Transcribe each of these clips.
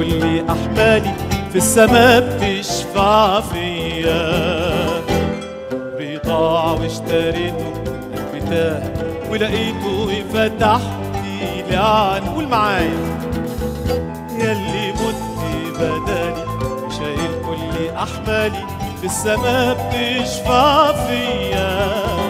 كل أحمالي في السماء بتشفع فيا بضاعة واشتريته قلبي تاه ولقيته فتحتي لي عن قول معايا يلي مت بدالي شايل كل أحمالي في السماء بتشفع فيا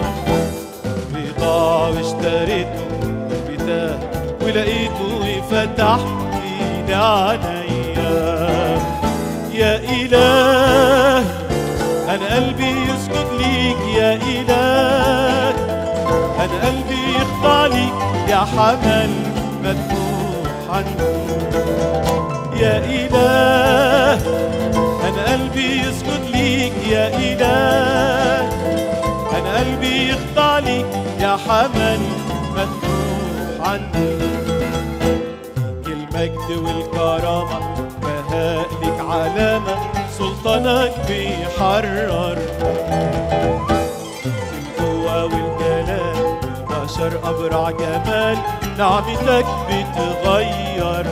بضاعة واشتريته قلبي تاه ولقيته فتح لي عينيا يا إله أنا قلبي يسجد ليك يا إله أنا قلبي يخضع ليك يا حمل مذبوح عنك يا إله أنا قلبي يسجد ليك يا إله أنا قلبي يخضع ليك يا حمل مذبوح عني ليك المجد والكرامة بهاء لك علامة سلطانك بيحرر القوة والجلال بشر أبرع جمال نعمتك بتغير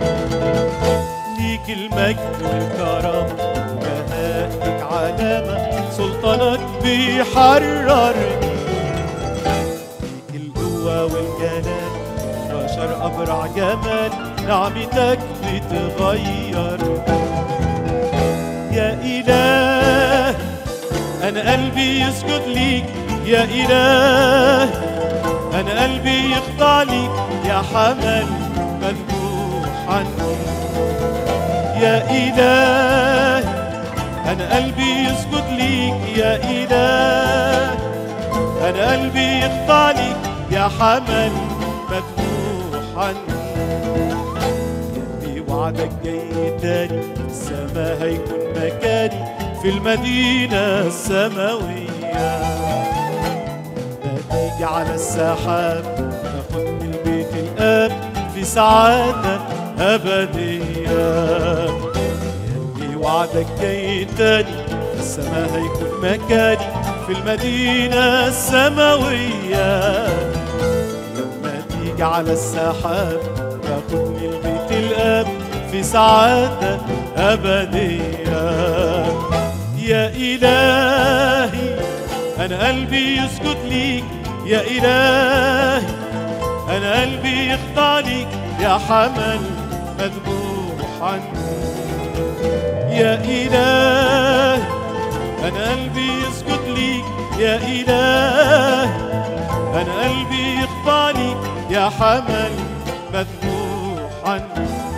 ليك المجد والكرامة بهاء لك علامة سلطانك بيحرر ليك القوة والجلال بشر أبرع جمال نعمتك بتغير يا إله أنا قلبي يسجد ليك يا إله أنا قلبي يخضع ليك يا حمل مذبوح عني يا إله أنا قلبي يسجد ليك يا إله أنا قلبي يخضع ليك يا حمل مذبوح عني قلبي وعدك جاي تاني السما هيكون مكاني في المدينة السماوية لما تيجي على السحاب تاخد من البيت الآب في سعادة أبدية قلبي وعدك جاي تاني السما هيكون مكاني في المدينة السماوية لما تيجي على السحاب تاخدني لبيت الاب في سعادة أبدية يا إلهي أنا قلبي يسجد ليك يا إلهي أنا قلبي يخضع ليك يا حمل مذبوح عني يا إلهي أنا قلبي يسجد ليك يا إله أنا قلبي يخضع ليك يا حمل مذبوح عني